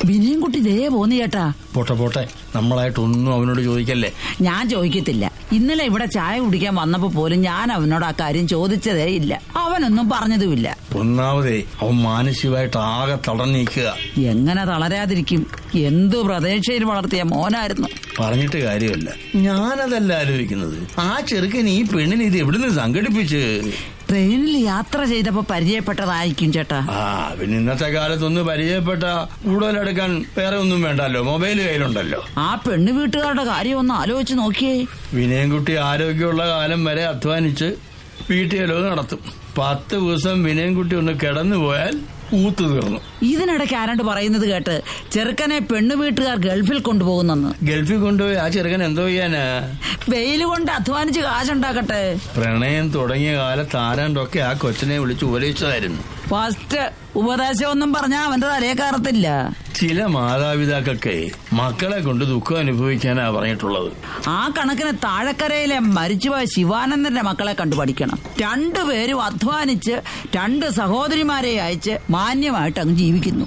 വിനയൻകുട്ടി ദേ പോന്നു ചേട്ടാ പോട്ടെ പോട്ടെ നമ്മളായിട്ടൊന്നും അവനോട് ചോദിക്കല്ലേ ഞാൻ ചോദിക്കത്തില്ല ഇന്നലെ ഇവിടെ ചായ കുടിക്കാൻ വന്നപ്പോ പോലും ഞാൻ അവനോട് ആ കാര്യം ചോദിച്ചതേ ഇല്ല അവനൊന്നും പറഞ്ഞതുമില്ല ഒന്നാമതേ അവൻ മാനസികമായിട്ട് ആകെ തളർന്നിരിക്കുക എങ്ങനെ തളരാതിരിക്കും എന്തു പ്രതീക്ഷയിൽ വളർത്തിയ മോനായിരുന്നു പറഞ്ഞിട്ട് കാര്യമല്ല ഞാനതല്ല ആലോചിക്കുന്നത് ആ ചെറുക്കൻ ഈ പെണ്ണിനെ ഇത് എവിടുന്ന് സംഘടിപ്പിച്ച് ട്രെയിനിൽ യാത്ര ചെയ്തപ്പോ പരിചയപ്പെട്ടതായിരിക്കും ചേട്ടാ ആ പിന്നെ ഇന്നത്തെ കാലത്തൊന്ന് പരിചയപ്പെട്ട കൂടുതലെടുക്കാൻ വേറെ ഒന്നും വേണ്ടല്ലോ മൊബൈൽ കയ്യിലുണ്ടല്ലോ ആ പെണ്ണു വീട്ടുകാരുടെ കാര്യം ഒന്ന് ആലോചിച്ച് നോക്കിയേ വിനയൻകുട്ടി ആരോഗ്യമുള്ള കാലം വരെ അധ്വാനിച്ച് വീട്ടുചെലവ് നടത്തും പത്ത് ദിവസം വിനയൻകുട്ടി ഒന്ന് കിടന്നു പോയാൽ ഊത്തു തീർന്നു ഇതിനിടയ്ക്ക് ആരാണ്ട് പറയുന്നത് കേട്ട് ചെറുക്കനെ പെണ്ണു വീട്ടുകാർ ഗൾഫിൽ കൊണ്ടുപോകുന്നെന്ന് ഗൾഫിൽ കൊണ്ടുപോയി ആ ചെറുക്കൻ എന്തോ ചെയ്യാനാ വെയിൽ കൊണ്ട് അധ്വാനിച്ച് കാശുണ്ടാക്കട്ടെ പ്രണയം തുടങ്ങിയ കാലത്ത് ആരാണ്ടൊക്കെ ആ കൊച്ചിനെ വിളിച്ച് ഉപദേശിച്ചതായിരുന്നു ഫസ്റ്റ് ഉപദേശമൊന്നും പറഞ്ഞാ അവന്റെ തലയെ കയറത്തില്ല ചില മാതാപിതാക്കൾക്ക് മക്കളെ കൊണ്ട് ദുഃഖം അനുഭവിക്കാനാ പറഞ്ഞിട്ടുള്ളത് ആ കണക്കിന് താഴക്കരയിലെ മരിച്ചുപോയ ശിവാനന്ദന്റെ മക്കളെ കണ്ടു പഠിക്കണം രണ്ടുപേരും അധ്വാനിച്ച് രണ്ട് സഹോദരിമാരെ അയച്ച് മാന്യമായിട്ട് അങ്ങ് ജീവിക്കുന്നു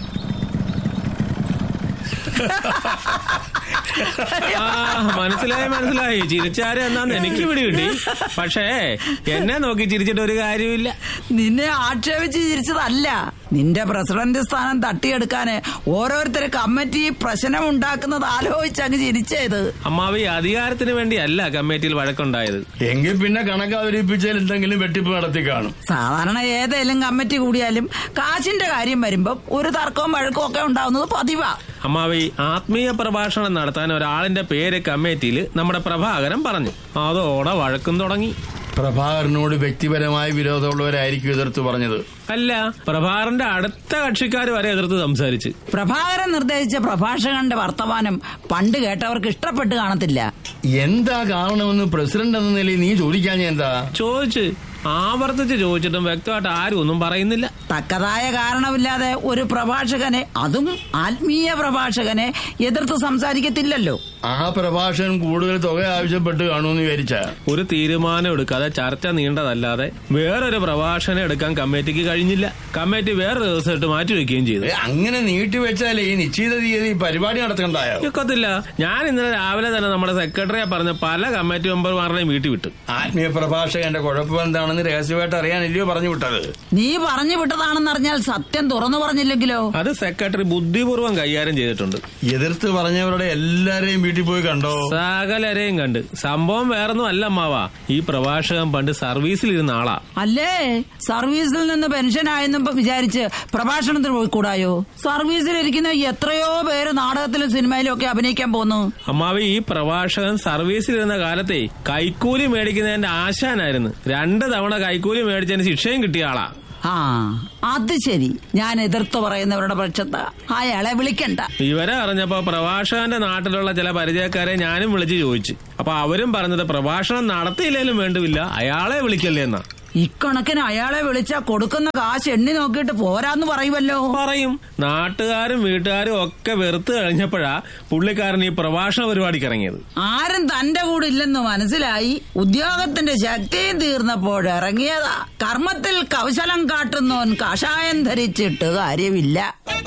ആ മനസ്സിലായി മനസ്സിലായി ചിരിച്ചാരെ എന്നാന്ന് എനിക്ക് പിടി കിട്ടി പക്ഷേ എന്നെ നോക്കി ചിരിച്ചിട്ട് ഒരു കാര്യമില്ല നിന്നെ ആക്ഷേപിച്ച് ചിരിച്ചതല്ല നിന്റെ പ്രസിഡന്റ് സ്ഥാനം തട്ടിയെടുക്കാന് ഓരോരുത്തര് കമ്മിറ്റി പ്രശ്നം ഉണ്ടാക്കുന്നത് ആലോചിച്ച് അങ്ങ് ചിരിച്ചത് അമ്മാവി അധികാരത്തിന് വേണ്ടിയല്ല കമ്മിറ്റിയിൽ വഴക്കുണ്ടായത് എങ്കിൽ പിന്നെ കണക്ക് അവതരിപ്പിച്ചാൽ എന്തെങ്കിലും വെട്ടിപ്പ് നടത്തി കാണും സാധാരണ ഏതെങ്കിലും കമ്മിറ്റി കൂടിയാലും കാശിന്റെ കാര്യം വരുമ്പോ ഒരു തർക്കവും വഴക്കവും ഒക്കെ ഉണ്ടാവുന്നത് പതിവാ അമ്മാവി ആത്മീയ പ്രഭാഷണം നടത്താൻ ഒരാളിന്റെ പേര് കമ്മിറ്റിയിൽ നമ്മുടെ പ്രഭാകരൻ പറഞ്ഞു അതോടെ വഴക്കും തുടങ്ങി പ്രഭാകരനോട് വ്യക്തിപരമായ വിരോധമുള്ളവരായിരിക്കും എതിർത്ത് പറഞ്ഞത് അല്ല പ്രഭാകരന്റെ അടുത്ത കക്ഷിക്കാർ വരെ എതിർത്ത് സംസാരിച്ച് പ്രഭാകരൻ നിർദ്ദേശിച്ച പ്രഭാഷകന്റെ വർത്തമാനം പണ്ട് കേട്ടവർക്ക് ഇഷ്ടപ്പെട്ട് കാണത്തില്ല എന്താ കാരണമെന്ന് പ്രസിഡന്റ് എന്ന നിലയിൽ നീ ചോദിക്കാൻ എന്താ ചോദിച്ച് ആവർത്തിച്ച് ചോദിച്ചിട്ടും വ്യക്തമായിട്ട് ആരും ഒന്നും പറയുന്നില്ല തക്കതായ കാരണമില്ലാതെ ഒരു പ്രഭാഷകനെ അതും ആത്മീയ പ്രഭാഷകനെ എതിർത്ത് സംസാരിക്കത്തില്ലല്ലോ ആ പ്രഭാഷകൻ കൂടുതൽ തുക ആവശ്യപ്പെട്ട് കാണുമെന്ന് വിചാരിച്ച ഒരു തീരുമാനം എടുക്കാതെ ചർച്ച നീണ്ടതല്ലാതെ വേറൊരു പ്രഭാഷണം എടുക്കാൻ കമ്മിറ്റിക്ക് കഴിഞ്ഞില്ല കമ്മിറ്റി വേറെ ദിവസമായിട്ട് മാറ്റിവെക്കുകയും ചെയ്തു അങ്ങനെ നീട്ടിവെച്ചാലേ ഈ നിശ്ചിത തീയതി പരിപാടി നടത്തണ്ടായോ ഒക്കത്തില്ല ഞാൻ ഇന്നലെ രാവിലെ തന്നെ നമ്മുടെ സെക്രട്ടറിയെ പറഞ്ഞ പല കമ്മിറ്റി മെമ്പർമാരുടെയും വീട്ടിൽ വിട്ടു ആത്മീയ പ്രഭാഷകന്റെ കുഴപ്പം എന്താണെന്ന് രഹസ്യമായിട്ട് അറിയാനല്ലയോ പറഞ്ഞു വിട്ടത് നീ പറഞ്ഞു വിട്ടതാണെന്ന് അറിഞ്ഞാൽ സത്യം തുറന്നു പറഞ്ഞില്ലെങ്കിലോ അത് സെക്രട്ടറി ബുദ്ധിപൂർവ്വം കൈകാര്യം ചെയ്തിട്ടുണ്ട് എതിർത്ത് പറഞ്ഞവരുടെ എല്ലാരെയും വീട്ടിൽ പോയി കണ്ടോ സകലരെയും കണ്ട് സംഭവം വേറൊന്നും അല്ല അമ്മാവാ ഈ പ്രഭാഷകൻ പണ്ട് സർവീസിലിരുന്ന ആളാ അല്ലേ സർവീസിൽ നിന്ന് പെൻഷൻ ആയെന്നും ഇപ്പൊ വിചാരിച്ച് പ്രഭാഷണത്തിന് പോയിക്കൂടായോ സർവീസിലിരിക്കുന്ന എത്രയോ പേര് നാടകത്തിലും സിനിമയിലും ഒക്കെ അഭിനയിക്കാൻ പോന്നു അമ്മാവി ഈ പ്രഭാഷകൻ സർവീസിലിരുന്ന കാലത്തെ കൈക്കൂലി മേടിക്കുന്നതിന്റെ ആശാനായിരുന്നു രണ്ട് തവണ കൈക്കൂലി മേടിച്ചതിന് ശിക്ഷയും കിട്ടിയ ആളാ ആ അത് ശരി ഞാൻ എതിർത്ത് പറയുന്നവരുടെ പക്ഷത്താ അയാളെ വിളിക്കണ്ട വിവരം അറിഞ്ഞപ്പോ പ്രഭാഷകന്റെ നാട്ടിലുള്ള ചില പരിചയക്കാരെ ഞാനും വിളിച്ച് ചോദിച്ചു അപ്പൊ അവരും പറഞ്ഞത് പ്രഭാഷണം നടത്തിയില്ലേലും വേണ്ടുമില്ല അയാളെ വിളിക്കല്ലേ എന്നാ ഇക്കണക്കിന് അയാളെ വിളിച്ചാ കൊടുക്കുന്ന കാശ് എണ്ണി നോക്കിയിട്ട് പോരാന്ന് പറയുമല്ലോ പറയും നാട്ടുകാരും വീട്ടുകാരും ഒക്കെ വെറുത്ത് കഴിഞ്ഞപ്പോഴാ പുള്ളിക്കാരൻ ഈ പ്രഭാഷണ പരിപാടിക്ക് ഇറങ്ങിയത് ആരും തന്റെ കൂടെ ഇല്ലെന്ന് മനസ്സിലായി ഉദ്യോഗത്തിന്റെ ശക്തിയും തീർന്നപ്പോൾ ഇറങ്ങിയതാ കർമ്മത്തിൽ കൗശലം കാട്ടുന്നവൻ കഷായം ധരിച്ചിട്ട് കാര്യമില്ല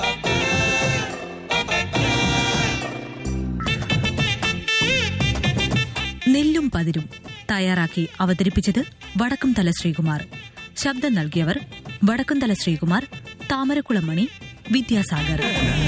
നെല്ലും പതിരും തയ്യാറാക്കി അവതരിപ്പിച്ചത് വടക്കുംതല ശ്രീകുമാർ ശബ്ദം നൽകിയവർ വടക്കുംതല ശ്രീകുമാർ താമരക്കുളമണി വിദ്യാസാഗർ